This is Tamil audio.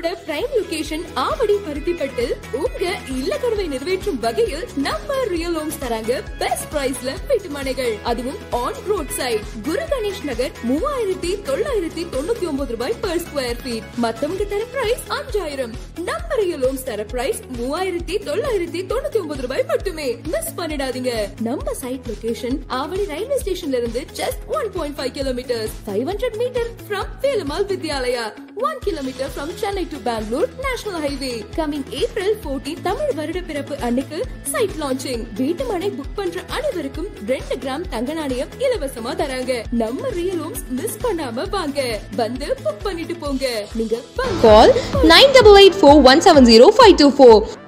நம்மளோட பிரைம் லொகேஷன் ஆவடி பருத்திப்பட்டு உங்க இல்ல கனவை நிறைவேற்றும் வகையில் நம்ம ரியல் ஹோம்ஸ் தராங்க பெஸ்ட் பிரைஸ்ல வீட்டு மனைகள் அதுவும் on road side Guru Ganesh Nagar மூவாயிரத்தி தொள்ளாயிரத்தி தொண்ணூத்தி ஒன்பது ரூபாய் per ஸ்கொயர் ஃபீட் மத்தவங்க தர பிரைஸ் அஞ்சாயிரம் நம்ம ரியல் ஹோம்ஸ் தர பிரைஸ் மூவாயிரத்தி தொள்ளாயிரத்தி தொண்ணூத்தி ஒன்பது ரூபாய் மட்டுமே மிஸ் பண்ணிடாதீங்க நம்ம சைட் லொகேஷன் ஆவடி ரயில்வே ஸ்டேஷன்ல இருந்து just one point five kilometre five hundred metre from Velammal Vidyalaya one kilometre from Chennai to Bangalore national highway coming April 14 Tamil வருட பிறப்பு அன்னைக்கு சைட் லான்ச்சிங் வீட்டு மனை புக் பண்ற அனைவருக்கும் ரெண்டு கிராம் தங்க நாணயம் இலவசமா தராங்க நம்ம ரியல் ஹோம்ஸ் மிஸ் பண்ணாம வாங்க வந்து புக் பண்ணிட்டு போங்க நீங்க வாங்க. Call 9884170524.